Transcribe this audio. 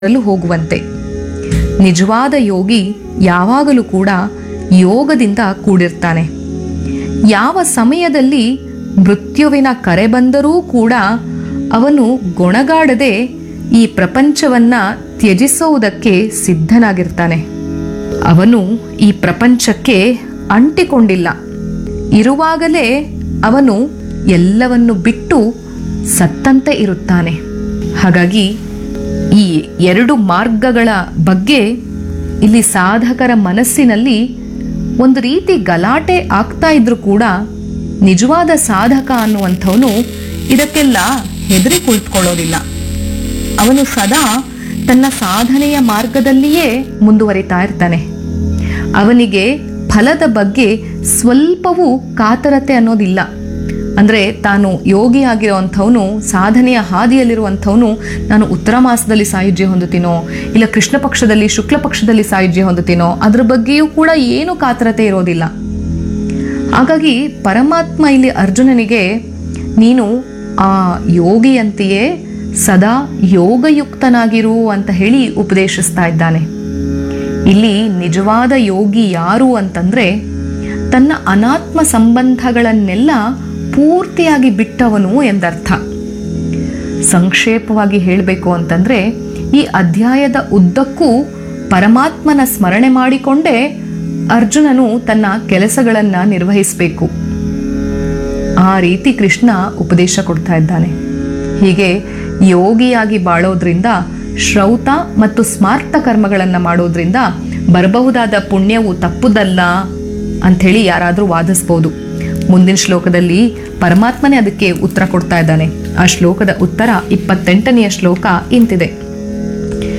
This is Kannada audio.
ಅಲ್ಲೂ ಹೋಗುವಂತೆ ನಿಜವಾದ ಯೋಗಿ ಯಾವಾಗಲೂ ಕೂಡ ಯೋಗದಿಂದ ಕೂಡಿರ್ತಾನೆ ಯಾವ ಸಮಯದಲ್ಲಿ ಮೃತ್ಯುವಿನ ಕರೆ ಬಂದರೂ ಕೂಡ ಅವನು ಗೊಣಗಾಡದೆ ಈ ಪ್ರಪಂಚವನ್ನ ತ್ಯಜಿಸುವುದಕ್ಕೆ ಸಿದ್ಧನಾಗಿರ್ತಾನೆ ಅವನು ಈ ಪ್ರಪಂಚಕ್ಕೆ ಅಂಟಿಕೊಂಡಿಲ್ಲ ಇರುವಾಗಲೇ ಅವನು ಎಲ್ಲವನ್ನು ಬಿಟ್ಟು ಸತ್ತಂತೆ ಇರುತ್ತಾನೆ ಹಾಗಾಗಿ ಈ ಎರಡು ಮಾರ್ಗಗಳ ಬಗ್ಗೆ ಇಲ್ಲಿ ಸಾಧಕರ ಮನಸ್ಸಿನಲ್ಲಿ ಒಂದು ರೀತಿ ಗಲಾಟೆ ಆಗ್ತಾ ಇದ್ರೂ ಕೂಡ ನಿಜವಾದ ಸಾಧಕ ಅನ್ನುವಂಥವನು ಇದಕ್ಕೆಲ್ಲ ಹೆದರಿ ಕುಳಿತುಕೊಳ್ಳೋದಿಲ್ಲ ಅವನು ಸದಾ ತನ್ನ ಸಾಧನೆಯ ಮಾರ್ಗದಲ್ಲಿಯೇ ಮುಂದುವರಿತಾ ಇರ್ತಾನೆ ಅವನಿಗೆ ಫಲದ ಬಗ್ಗೆ ಸ್ವಲ್ಪವೂ ಕಾತರತೆ ಅನ್ನೋದಿಲ್ಲ ಅಂದರೆ ತಾನು ಯೋಗಿ ಆಗಿರೋವಂಥವನು ಸಾಧನೆಯ ಹಾದಿಯಲ್ಲಿರುವಂಥವನು ನಾನು ಉತ್ತರ ಮಾಸದಲ್ಲಿ ಸಾಯುಜ್ಯ ಹೊಂದುತ್ತೀನೋ ಇಲ್ಲ ಕೃಷ್ಣ ಪಕ್ಷದಲ್ಲಿ ಶುಕ್ಲ ಪಕ್ಷದಲ್ಲಿ ಸಾಯುಜ್ಯ ಹೊಂದುತ್ತೀನೋ ಅದ್ರ ಬಗ್ಗೆಯೂ ಕೂಡ ಏನೂ ಕಾತರತೆ ಇರೋದಿಲ್ಲ ಹಾಗಾಗಿ ಪರಮಾತ್ಮ ಇಲ್ಲಿ ಅರ್ಜುನನಿಗೆ ನೀನು ಆ ಯೋಗಿಯಂತೆಯೇ ಸದಾ ಯೋಗಯುಕ್ತನಾಗಿರು ಅಂತ ಹೇಳಿ ಉಪದೇಶಿಸ್ತಾ ಇದ್ದಾನೆ ಇಲ್ಲಿ ನಿಜವಾದ ಯೋಗಿ ಯಾರು ಅಂತಂದ್ರೆ ತನ್ನ ಅನಾತ್ಮ ಸಂಬಂಧಗಳನ್ನೆಲ್ಲ ಪೂರ್ತಿಯಾಗಿ ಬಿಟ್ಟವನು ಎಂದರ್ಥ ಸಂಕ್ಷೇಪವಾಗಿ ಹೇಳಬೇಕು ಅಂತಂದ್ರೆ ಈ ಅಧ್ಯಾಯದ ಉದ್ದಕ್ಕೂ ಪರಮಾತ್ಮನ ಸ್ಮರಣೆ ಮಾಡಿಕೊಂಡೇ ಅರ್ಜುನನು ತನ್ನ ಕೆಲಸಗಳನ್ನ ನಿರ್ವಹಿಸಬೇಕು ಆ ರೀತಿ ಕೃಷ್ಣ ಉಪದೇಶ ಕೊಡ್ತಾ ಇದ್ದಾನೆ ಹೀಗೆ ಯೋಗಿಯಾಗಿ ಬಾಳೋದ್ರಿಂದ ಶ್ರೌತ ಮತ್ತು ಸ್ಮಾರ್ತ ಕರ್ಮಗಳನ್ನು ಮಾಡೋದ್ರಿಂದ ಬರಬಹುದಾದ ಪುಣ್ಯವು ತಪ್ಪುದಲ್ಲ ಅಂಥೇಳಿ ಯಾರಾದರೂ ವಾದಿಸ್ಬೋದು ಮುಂದಿನ ಶ್ಲೋಕದಲ್ಲಿ ಪರಮಾತ್ಮನೇ ಅದಕ್ಕೆ ಉತ್ತರ ಕೊಡ್ತಾ ಇದ್ದಾನೆ ಆ ಶ್ಲೋಕದ ಉತ್ತರ ಇಪ್ಪತ್ತೆಂಟನೆಯ ಶ್ಲೋಕ ಇಂತಿದೆ